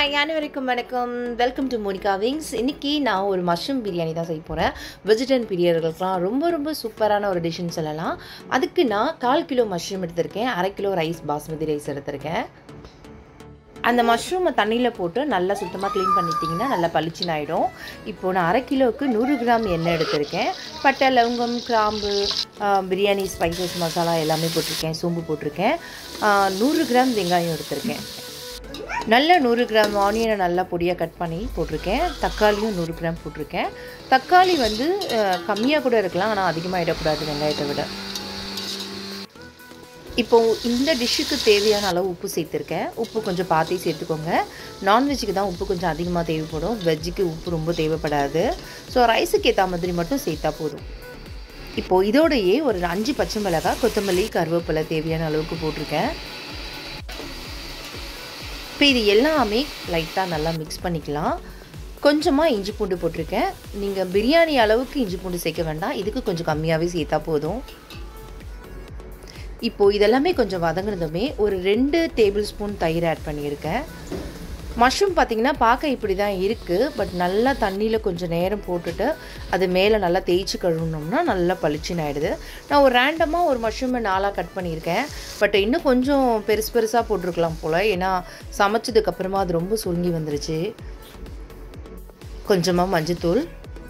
hi அனைவருக்கும் வணக்கம் welcome to Monica wings இன்னைக்கு நான் ஒரு மஷ்ரூம் பிரியாணி தான் செய்ய போகிறேன் வெஜிடேரியன் பிரியர்களுக்கெலாம் ரொம்ப ரொம்ப சூப்பரான ஒரு டிஷ்ஷுன்னு சொல்லலாம் அதுக்கு நான் கால் கிலோ மஷ்ரூம் எடுத்திருக்கேன் அரை கிலோ ரைஸ் பாஸ்மதி ரைஸ் எடுத்திருக்கேன் அந்த மஷ்ரூமை தண்ணியில் போட்டு நல்லா சுத்தமாக க்ளீன் பண்ணிட்டீங்கன்னா நல்லா பளிச்சுன்னு ஆகிடும் இப்போது நான் அரை கிலோவுக்கு நூறு கிராம் எண்ணெய் எடுத்திருக்கேன் பட்டை லவங்கம் கிராம்பு ஆ, பிரியாணி ஸ்பைசஸ் மசாலா எல்லாமே போட்டிருக்கேன் சோம்பு போட்டிருக்கேன் ஆ, நூறு கிராம் வெங்காயம் எடுத்திருக்கேன் நல்ல நூறு கிராம் ஆனியனை நல்லா பொடியாக கட் பண்ணி போட்டிருக்கேன் தக்காளியும் நூறு கிராம் போட்டிருக்கேன் தக்காளி வந்து கம்மியாக கூட இருக்கலாம் ஆனால் அதிகமாக இடக்கூடாது வெங்காயத்தை விட இப்போ இந்த டிஷ்ஷுக்கு தேவையான அளவு உப்பு சேர்த்துருக்கேன் உப்பு கொஞ்சம் பார்த்தே சேர்த்துக்கோங்க நான்வெஜ்ஜுக்கு தான் உப்பு கொஞ்சம் அதிகமாக தேவைப்படும் வெஜ்ஜுக்கு உப்பு ரொம்ப தேவைப்படாது ஸோ ரைஸுக்கு ஏற்ற மாதிரி மட்டும் சேர்த்தா போதும் இப்போது இதோடையே ஒரு அஞ்சு பச்சை மிளகாய் கொத்தமல்லி கருவேப்பிலை தேவையான அளவுக்கு போட்டிருக்கேன் இப்போ இது எல்லாமே லைட்டாக நல்லா மிக்ஸ் பண்ணிக்கலாம் கொஞ்சமாக இஞ்சி பூண்டு போட்டிருக்கேன் நீங்கள் பிரியாணி அளவுக்கு இஞ்சி பூண்டு சேர்க்க வேண்டாம் இதுக்கு கொஞ்சம் கம்மியாகவே சேர்த்தா போதும் இப்போது இதெல்லாமே கொஞ்சம் வதங்கினதுமே ஒரு ரெண்டு டேபிள் ஸ்பூன் தயிர் ஆட் பண்ணியிருக்கேன் மஷ்ரூம் பார்த்திங்கன்னா பார்க்க இப்படி தான் இருக்குது பட் நல்லா தண்ணியில் கொஞ்சம் நேரம் போட்டுட்டு அது மேலே நல்லா தேய்ச்சி கழுவுனோம்னா நல்லா பளிச்சுன்னு ஆகிடுது நான் ஒரு ரேண்டமாக ஒரு மஷ்ரூமை நாளாக கட் பண்ணியிருக்கேன் பட் இன்னும் கொஞ்சம் பெருசு பெருசாக போட்டிருக்கலாம் போல் ஏன்னா சமைச்சதுக்கப்புறமா அது ரொம்ப சுருங்கி வந்துருச்சு கொஞ்சமாக மஞ்சத்தூள்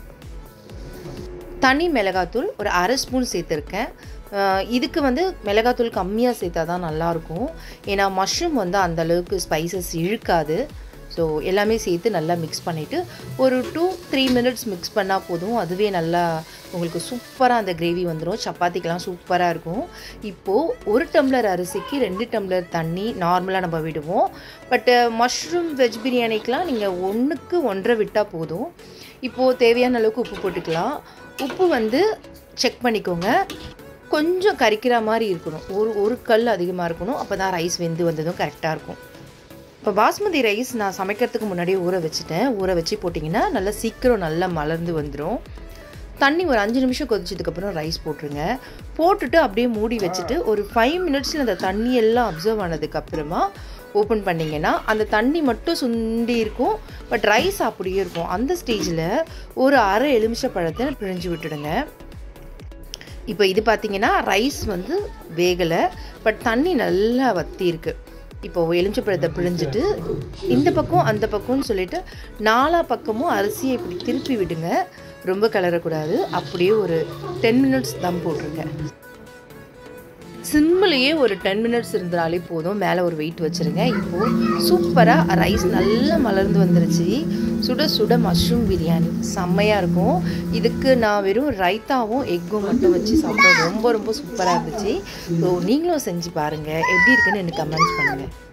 தனி மிளகாத்தூள் ஒரு அரை ஸ்பூன் சேர்த்துருக்கேன் அஹ் இதுக்கு வந்து மிளகாத்தூள் கம்மியாக சேர்த்தா தான் நல்லாயிருக்கும் ஏன்னா மஷ்ரூம் வந்து அந்த அளவுக்கு ஸ்பைசஸ் இழுக்காது ஸோ எல்லாமே சேர்த்து நல்லா மிக்ஸ் பண்ணிவிட்டு ஒரு டூ த்ரீ மினிட்ஸ் மிக்ஸ் பண்ணால் போதும் அதுவே நல்லா உங்களுக்கு சூப்பராக அந்த கிரேவி வந்துடும் சப்பாத்திக்கெலாம் சூப்பராக இருக்கும் இப்போது ஒரு டம்ளர் அரிசிக்கு ரெண்டு டம்ளர் தண்ணி நார்மலாக நம்ம விடுவோம் பட்டு மஷ்ரூம் வெஜ் பிரியாணிக்கெலாம் நீங்கள் ஒன்றுக்கு ஒன்றரை விட்டால் போதும் இப்போது தேவையான அளவுக்கு உப்பு போட்டுக்கலாம் உப்பு வந்து செக் பண்ணிக்கோங்க கொஞ்சம் கரிக்கிற மாதிரி இருக்கணும் ஒரு ஒரு கல் அதிகமாக இருக்கணும் அப்போ தான் ரைஸ் வெந்து வந்ததும் கரெக்டாக இருக்கும் இப்போ பாஸ்மதி ரைஸ் நான் சமைக்கிறதுக்கு முன்னாடியே ஊற வச்சுட்டேன் ஊற வச்சு போட்டிங்கன்னா நல்லா சீக்கிரம் நல்லா மலர்ந்து வந்துடும் தண்ணி ஒரு அஞ்சு நிமிஷம் கொதிச்சதுக்கப்புறம் ரைஸ் போட்டுருங்க போட்டுட்டு அப்படியே மூடி வச்சுட்டு ஒரு ஃபைவ் மினிட்ஸில் அந்த தண்ணி எல்லாம் அப்சர்வ் ஆனதுக்கப்புறமா ஓப்பன் பண்ணிங்கன்னா அந்த தண்ணி மட்டும் சுண்டி இருக்கும் பட் ரைஸ் அப்படியே இருக்கும் அந்த ஸ்டேஜில் ஒரு அரை எலுமிச்சை பழத்தை பிழிஞ்சு விட்டுடுங்க இப்போ இது பார்த்தீங்கன்னா ரைஸ் வந்து வேகலை பட் தண்ணி நல்லா வத்தி இருக்கு இப்போ எலுமிச்சப்பழத்தை பிழிஞ்சிட்டு இந்த பக்கம் அந்த பக்கம்னு சொல்லிட்டு நாலா பக்கமும் அரிசியை இப்படி திருப்பி விடுங்க ரொம்ப கலரக்கூடாது அப்படியே ஒரு டென் மினிட்ஸ் தம் போட்டுருங்க சிம்மிலேயே ஒரு டென் மினிட்ஸ் இருந்தாலே போதும் மேலே ஒரு வெயிட் வச்சுருங்க இப்போது சூப்பராக ரைஸ் நல்லா மலர்ந்து வந்துருச்சு சுட சுட மஷ்ரூம் பிரியாணி செம்மையாக இருக்கும் இதுக்கு நான் வெறும் ரைத்தாவும் எக்கும் மட்டும் வச்சு சாப்பிட்டேன் ரொம்ப ரொம்ப சூப்பராக இருந்துச்சு ஸோ நீங்களும் செஞ்சு பாருங்கள் எப்படி இருக்குன்னு எனக்கு கமெண்ட்ஸ் பண்ணுங்கள்